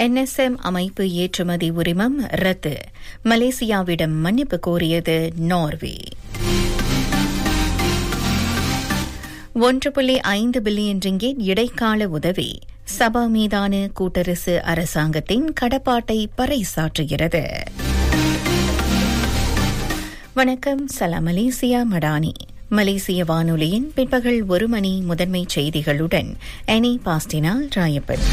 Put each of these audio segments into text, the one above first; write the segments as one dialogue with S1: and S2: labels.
S1: NSM அமைப்பு ஏற்றுமதி உரிமம் ரத்து மலேசியாவிடம் மன்னிப்பு கோரியது நார்வே ஒன்று புள்ளி ஐந்து பில்லியன் ரிங்கிட் இடைக்கால உதவி சபா மீதான கூட்டரசு அரசாங்கத்தின் கடப்பாட்டை பறைசாற்றுகிறது வணக்கம் சலாம் மலேசியா மடானி மலேசிய வானொலியின் பிற்பகல் ஒரு மணி முதன்மை செய்திகளுடன் எனி பாஸ்டினால் ராயப்பன்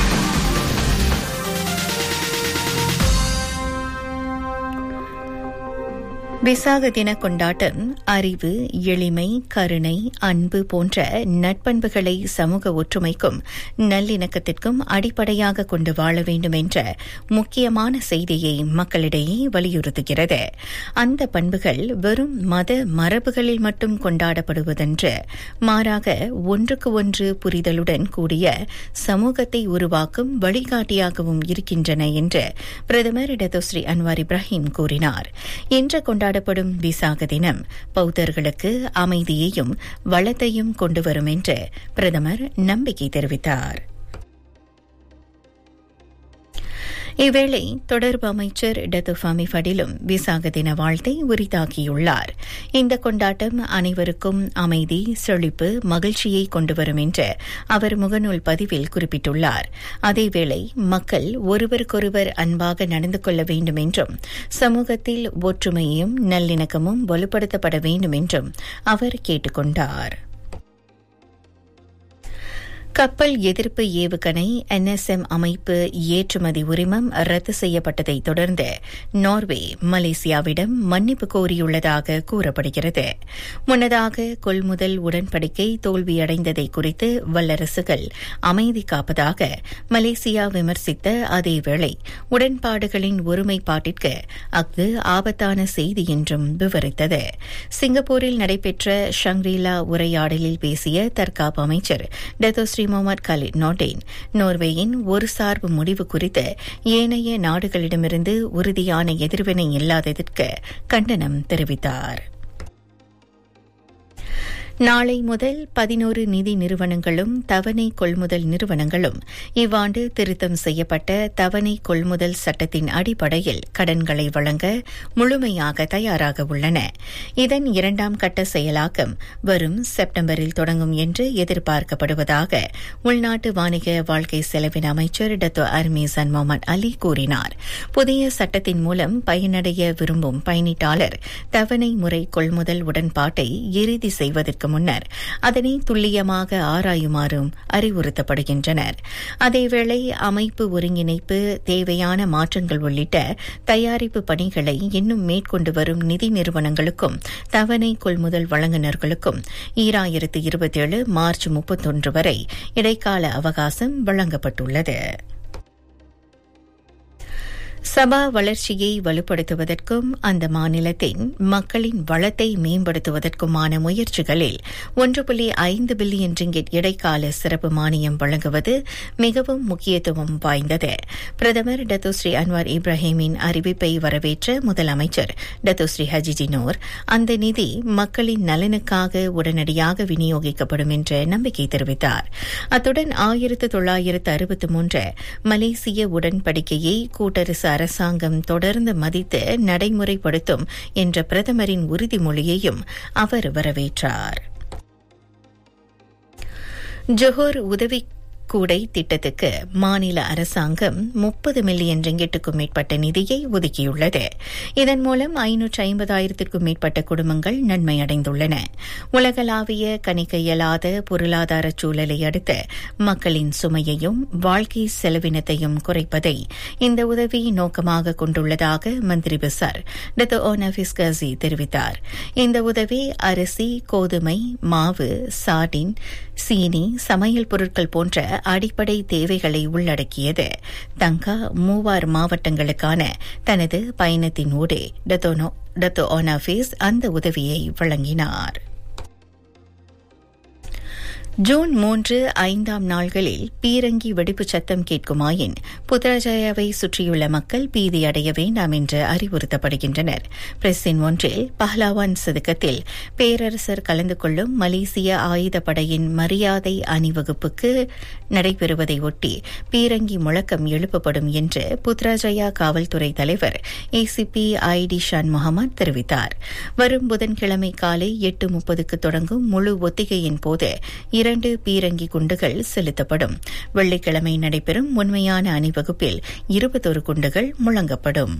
S1: விசாக தின கொண்டாட்டம் அறிவு எளிமை கருணை அன்பு போன்ற நட்பண்புகளை சமூக ஒற்றுமைக்கும் நல்லிணக்கத்திற்கும் அடிப்படையாக கொண்டு வாழ வேண்டும் என்ற முக்கியமான செய்தியை மக்களிடையே வலியுறுத்துகிறது அந்த பண்புகள் வெறும் மத மரபுகளில் மட்டும் கொண்டாடப்படுவதென்று மாறாக ஒன்றுக்கு ஒன்று புரிதலுடன் கூடிய சமூகத்தை உருவாக்கும் வழிகாட்டியாகவும் இருக்கின்றன என்று பிரதமர் இடதுஸ்ரீ அன்வார் இப்ராஹிம் கூறினார் இன்று கொண்டாடப்படும் விசாக தினம் பௌத்தர்களுக்கு அமைதியையும் வளத்தையும் கொண்டுவரும் என்று பிரதமர் நம்பிக்கை தெரிவித்தார் இவ்வேளை தொடர்பு அமைச்சர் டத்துஃபாமி ஃபடிலும் விசாக தின வாழ்த்தை உரித்தாக்கியுள்ளார் இந்த கொண்டாட்டம் அனைவருக்கும் அமைதி செழிப்பு மகிழ்ச்சியை கொண்டுவரும் என்று அவர் முகநூல் பதிவில் குறிப்பிட்டுள்ளார் அதேவேளை மக்கள் ஒருவருக்கொருவர் அன்பாக நடந்து கொள்ள வேண்டும் என்றும் சமூகத்தில் ஒற்றுமையும் நல்லிணக்கமும் வலுப்படுத்தப்பட வேண்டும் என்றும் அவர் கேட்டுக் கொண்டார் கப்பல் எதிர்ப்பு ஏவுகணை என்எஸ்எம் அமைப்பு ஏற்றுமதி உரிமம் ரத்து செய்யப்பட்டதை தொடர்ந்து நார்வே மலேசியாவிடம் மன்னிப்பு கோரியுள்ளதாக கூறப்படுகிறது முன்னதாக கொள்முதல் உடன்படிக்கை தோல்வியடைந்ததை குறித்து வல்லரசுகள் அமைதி காப்பதாக மலேசியா விமர்சித்த அதேவேளை உடன்பாடுகளின் ஒருமைப்பாட்டிற்கு அஃது ஆபத்தான செய்தி என்றும் விவரித்தது சிங்கப்பூரில் நடைபெற்ற ஷங்ரீலா உரையாடலில் பேசிய தற்காப்பு அமைச்சர் டெதோஸ்ரீ முகமது கலிட் நோட்டேன் நோர்வேயின் ஒரு சார்பு முடிவு குறித்து ஏனைய நாடுகளிடமிருந்து உறுதியான எதிர்வினை இல்லாததற்கு கண்டனம் தெரிவித்தார் நாளை முதல் பதினோரு நிதி நிறுவனங்களும் தவணை கொள்முதல் நிறுவனங்களும் இவ்வாண்டு திருத்தம் செய்யப்பட்ட தவணை கொள்முதல் சட்டத்தின் அடிப்படையில் கடன்களை வழங்க முழுமையாக தயாராக உள்ளன இதன் இரண்டாம் கட்ட செயலாக்கம் வரும் செப்டம்பரில் தொடங்கும் என்று எதிர்பார்க்கப்படுவதாக உள்நாட்டு வாணிக வாழ்க்கை செலவின அமைச்சர் டத்தோ அர்மீசன் முகமது அலி கூறினார் புதிய சட்டத்தின் மூலம் பயனடைய விரும்பும் பயனீட்டாளர் தவணை முறை கொள்முதல் உடன்பாட்டை இறுதி செய்வதற்கு செய்வதற்கு முன்னர் அதனை துல்லியமாக ஆராயுமாறும் அறிவுறுத்தப்படுகின்றனர் அதேவேளை அமைப்பு ஒருங்கிணைப்பு தேவையான மாற்றங்கள் உள்ளிட்ட தயாரிப்பு பணிகளை இன்னும் மேற்கொண்டு வரும் நிதி நிறுவனங்களுக்கும் தவணை கொள்முதல் வழங்குநர்களுக்கும் ஈராயிரத்து இருபத்தேழு மார்ச் முப்பத்தொன்று வரை இடைக்கால அவகாசம் வழங்கப்பட்டுள்ளது சபா வளர்ச்சியை வலுப்படுத்துவதற்கும் அந்த மாநிலத்தின் மக்களின் வளத்தை மேம்படுத்துவதற்குமான முயற்சிகளில் ஒன்று புள்ளி ஐந்து பில்லியன் ரிங்கெட் இடைக்கால சிறப்பு மானியம் வழங்குவது மிகவும் முக்கியத்துவம் வாய்ந்தது பிரதமர் டத்துஸ்ரீ அன்வார் இப்ராஹிமின் அறிவிப்பை வரவேற்ற முதலமைச்சர் டத்துஸ்ரீ ஹஜிஜினோர் அந்த நிதி மக்களின் நலனுக்காக உடனடியாக விநியோகிக்கப்படும் என்று நம்பிக்கை தெரிவித்தார் அத்துடன் ஆயிரத்து தொள்ளாயிரத்து அறுபத்து மூன்று மலேசிய உடன்படிக்கையை கூட்டரசு அரசாங்கம் தொடர்ந்து மதித்து நடைமுறைப்படுத்தும் என்ற பிரதமரின் உறுதிமொழியையும் அவர் வரவேற்றார் ஜொஹோர் உதவி கூடை திட்டத்துக்கு மாநில அரசாங்கம் முப்பது மில்லியன் ரிங்கெட்டுக்கும் மேற்பட்ட நிதியை ஒதுக்கியுள்ளது இதன் மூலம் ஐநூற்று ஐம்பதாயிரத்திற்கும் மேற்பட்ட குடும்பங்கள் நன்மை அடைந்துள்ளன உலகளாவிய கணிக்க இயலாத பொருளாதார சூழலை அடுத்து மக்களின் சுமையையும் வாழ்க்கை செலவினத்தையும் குறைப்பதை இந்த உதவி நோக்கமாக கொண்டுள்ளதாக மந்திரி பிசார் டத்து ஓனபிஸ் கசி தெரிவித்தார் இந்த உதவி அரிசி கோதுமை மாவு சாடின் சீனி சமையல் பொருட்கள் போன்ற அடிப்படை தேவைகளை உள்ளடக்கியது தங்கா மூவார் மாவட்டங்களுக்கான தனது பயணத்தின் ஊடே டத்தோ ஓனாஃபீஸ் அந்த உதவியை வழங்கினார் ஜூன் மூன்று ஐந்தாம் நாள்களில் பீரங்கி வெடிப்புச் சத்தம் கேட்குமாயின் புத்ராஜயாவை சுற்றியுள்ள மக்கள் பீதியடைய வேண்டாம் என்று அறிவுறுத்தப்படுகின்றனர் பிரஸின் ஒன்றில் பஹ்லாவான் சதுக்கத்தில் பேரரசர் கலந்து கொள்ளும் மலேசிய ஆயுதப்படையின் மரியாதை அணிவகுப்புக்கு நடைபெறுவதை ஒட்டி பீரங்கி முழக்கம் எழுப்பப்படும் என்று புத்ராஜயா காவல்துறை தலைவர் ஏசிபி ஐடி ஷான் முகமது தெரிவித்தார் வரும் புதன்கிழமை காலை எட்டு முப்பதுக்கு தொடங்கும் முழு ஒத்திகையின் போது இரண்டு பீரங்கி குண்டுகள் செலுத்தப்படும் வெள்ளிக்கிழமை நடைபெறும் உண்மையான அணிவகுப்பில் இருபத்தொரு குண்டுகள் முழங்கப்படும்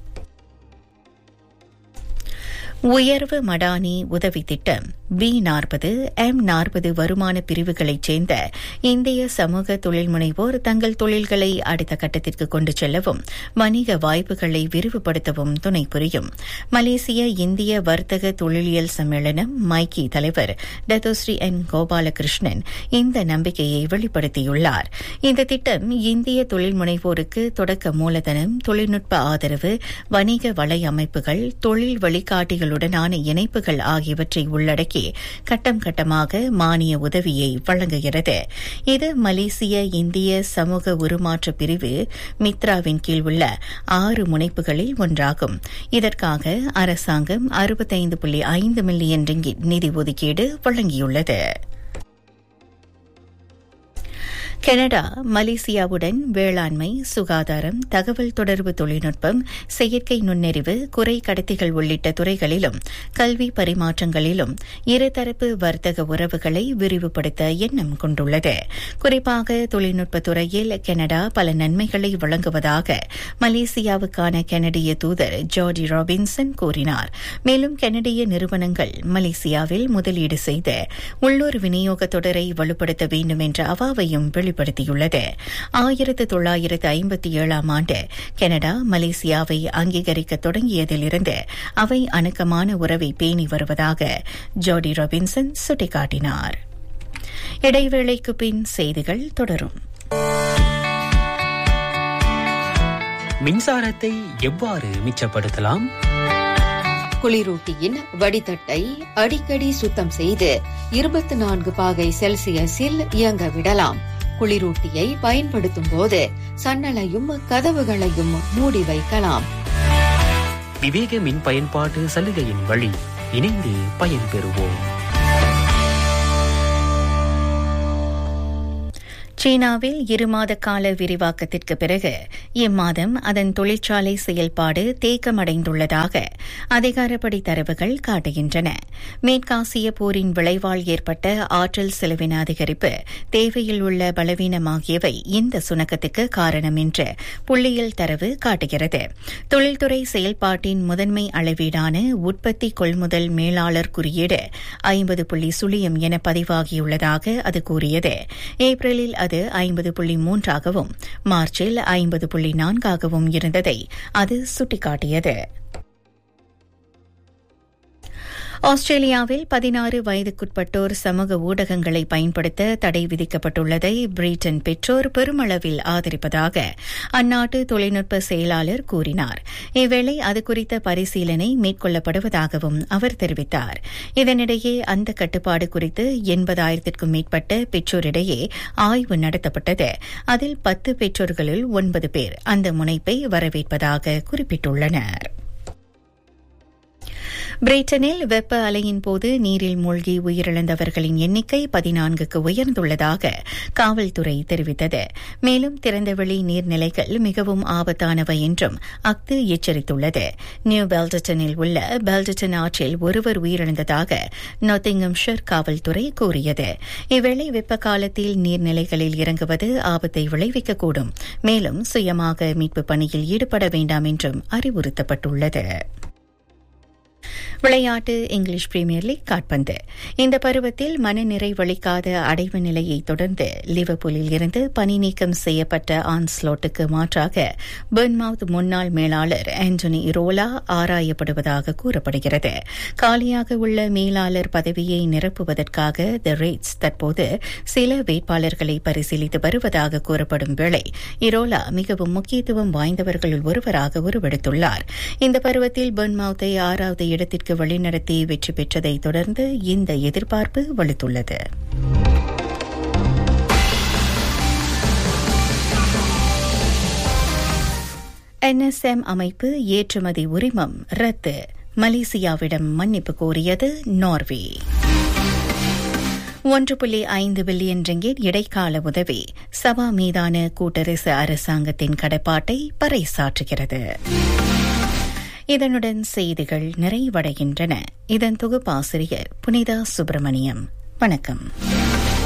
S1: உயர்வு மடானி உதவி திட்டம் பி நாற்பது எம் நாற்பது வருமான பிரிவுகளைச் சேர்ந்த இந்திய சமூக தொழில் முனைவோர் தங்கள் தொழில்களை அடுத்த கட்டத்திற்கு கொண்டு செல்லவும் வணிக வாய்ப்புகளை விரிவுபடுத்தவும் துணை புரியும் மலேசிய இந்திய வர்த்தக தொழிலியல் சம்மேளனம் மைக்கி தலைவர் டத்தோஸ்ரீ என் கோபாலகிருஷ்ணன் இந்த நம்பிக்கையை வெளிப்படுத்தியுள்ளார் இந்த திட்டம் இந்திய தொழில் முனைவோருக்கு தொடக்க மூலதனம் தொழில்நுட்ப ஆதரவு வணிக வலை அமைப்புகள் தொழில் வழிகாட்டிகள் உடனான இணைப்புகள் ஆகியவற்றை உள்ளடக்கி கட்டம் கட்டமாக மானிய உதவியை வழங்குகிறது இது மலேசிய இந்திய சமூக உருமாற்ற பிரிவு மித்ராவின் கீழ் உள்ள ஆறு முனைப்புகளில் ஒன்றாகும் இதற்காக அரசாங்கம் அறுபத்தைந்து புள்ளி ஐந்து மில்லியன் ரிங்கிட் நிதி ஒதுக்கீடு வழங்கியுள்ளது கனடா மலேசியாவுடன் வேளாண்மை சுகாதாரம் தகவல் தொடர்பு தொழில்நுட்பம் செயற்கை நுண்ணறிவு குறை கடத்திகள் உள்ளிட்ட துறைகளிலும் கல்வி பரிமாற்றங்களிலும் இருதரப்பு வர்த்தக உறவுகளை விரிவுபடுத்த எண்ணம் கொண்டுள்ளது குறிப்பாக தொழில்நுட்ப துறையில் கனடா பல நன்மைகளை வழங்குவதாக மலேசியாவுக்கான கனடிய தூதர் ஜார்ஜி ராபின்சன் கூறினார் மேலும் கனடிய நிறுவனங்கள் மலேசியாவில் முதலீடு செய்து உள்ளூர் விநியோக தொடரை வலுப்படுத்த வேண்டும் என்ற அவாவையும் வெளிப்படுத்தியுள்ளது ஆயிரத்து தொள்ளாயிரத்து ஐம்பத்தி ஏழாம் ஆண்டு கனடா மலேசியாவை அங்கீகரிக்க தொடங்கியதிலிருந்து அவை அணுக்கமான உறவை பேணி வருவதாக ஜாடி ராபின்சன் சுட்டிக்காட்டினார் இடைவேளைக்கு பின் செய்திகள் தொடரும்
S2: மின்சாரத்தை எவ்வாறு மிச்சப்படுத்தலாம்
S3: குளிரூட்டியின் வடிதட்டை அடிக்கடி சுத்தம் செய்து இருபத்தி நான்கு பாகை செல்சியஸில் இயங்க விடலாம் குளிரூட்டியை பயன்படுத்தும் போது சன்னலையும் கதவுகளையும் மூடி வைக்கலாம்
S2: விவேக மின் பயன்பாட்டு சலுகையின் வழி இணைந்து பயன்பெறுவோம்
S1: சீனாவில் இருமாத கால விரிவாக்கத்திற்கு பிறகு இம்மாதம் அதன் தொழிற்சாலை செயல்பாடு தேக்கமடைந்துள்ளதாக அதிகாரப்படி தரவுகள் காட்டுகின்றன மேற்காசிய போரின் விளைவால் ஏற்பட்ட ஆற்றல் செலவின அதிகரிப்பு தேவையில் உள்ள பலவீனம் ஆகியவை இந்த சுணக்கத்துக்கு காரணம் என்று புள்ளியியல் தரவு காட்டுகிறது தொழில்துறை செயல்பாட்டின் முதன்மை அளவீடான உற்பத்தி கொள்முதல் மேலாளர் குறியீடு ஐம்பது புள்ளி சுழியம் என பதிவாகியுள்ளதாக அது கூறியது ஏப்ரலில் அது ஐம்பது புள்ளி மூன்றாகவும் மார்ச்சில் ஐம்பது புள்ளி நான்காகவும் இருந்ததை அது சுட்டிக்காட்டியது ஆஸ்திரேலியாவில் பதினாறு வயதுக்குட்பட்டோர் சமூக ஊடகங்களை பயன்படுத்த தடை விதிக்கப்பட்டுள்ளதை பிரிட்டன் பெற்றோர் பெருமளவில் ஆதரிப்பதாக அந்நாட்டு தொழில்நுட்ப செயலாளர் கூறினார் இவ்வேளை அது குறித்த பரிசீலனை மேற்கொள்ளப்படுவதாகவும் அவர் தெரிவித்தார் இதனிடையே அந்த கட்டுப்பாடு குறித்து எண்பதாயிரத்திற்கும் மேற்பட்ட பெற்றோரிடையே ஆய்வு நடத்தப்பட்டது அதில் பத்து பெற்றோர்களில் ஒன்பது பேர் அந்த முனைப்பை வரவேற்பதாக குறிப்பிட்டுள்ளனா் பிரிட்டனில் வெப்ப அலையின் போது நீரில் மூழ்கி உயிரிழந்தவர்களின் எண்ணிக்கை பதினான்குக்கு உயர்ந்துள்ளதாக காவல்துறை தெரிவித்தது மேலும் திறந்தவெளி நீர்நிலைகள் மிகவும் ஆபத்தானவை என்றும் அக்து எச்சரித்துள்ளது நியூ பெல்டட்டனில் உள்ள பெல்டட்டன் ஆற்றில் ஒருவர் உயிரிழந்ததாக நொத்திங்கம்ஷர் காவல்துறை கூறியது இவ்வேளை வெப்ப காலத்தில் நீர்நிலைகளில் இறங்குவது ஆபத்தை விளைவிக்கக்கூடும் மேலும் சுயமாக மீட்புப் பணியில் ஈடுபட வேண்டாம் என்றும் அறிவுறுத்தப்பட்டுள்ளது விளையாட்டு இங்கிலீஷ் பிரீமியர் லீக் காட்பந்து இந்த பருவத்தில் மனநிறைவளிக்காத அடைவு நிலையை தொடர்ந்து லிவர்பூலில் இருந்து பணி நீக்கம் செய்யப்பட்ட ஆன்ஸ்லோட்டுக்கு மாற்றாக பெர்ன்மவுத் முன்னாள் மேலாளர் ஆண்டனி இரோலா ஆராயப்படுவதாக கூறப்படுகிறது காலியாக உள்ள மேலாளர் பதவியை நிரப்புவதற்காக த ரேட்ஸ் தற்போது சில வேட்பாளர்களை பரிசீலித்து வருவதாக கூறப்படும் வேளை இரோலா மிகவும் முக்கியத்துவம் வாய்ந்தவர்களுள் ஒருவராக உருவெடுத்துள்ளார் இந்த பருவத்தில் பெர்ன்மவுத்தை ஆறாவது இடத்திற்கு அரையிறுதிக்கு வழிநடத்தி வெற்றி பெற்றதை தொடர்ந்து இந்த எதிர்பார்ப்பு வலுத்துள்ளது என்எஸ்எம் அமைப்பு ஏற்றுமதி உரிமம் ரத்து மலேசியாவிடம் மன்னிப்பு கோரியது நார்வே ஒன்று புள்ளி ஐந்து பில்லியன் ரிங்கிட் இடைக்கால உதவி சபா மீதான கூட்டரசு அரசாங்கத்தின் கடப்பாட்டை பறைசாற்றுகிறது இதனுடன் செய்திகள் நிறைவடைகின்றன இதன் தொகுப்பாசிரியர் புனிதா சுப்பிரமணியம் வணக்கம்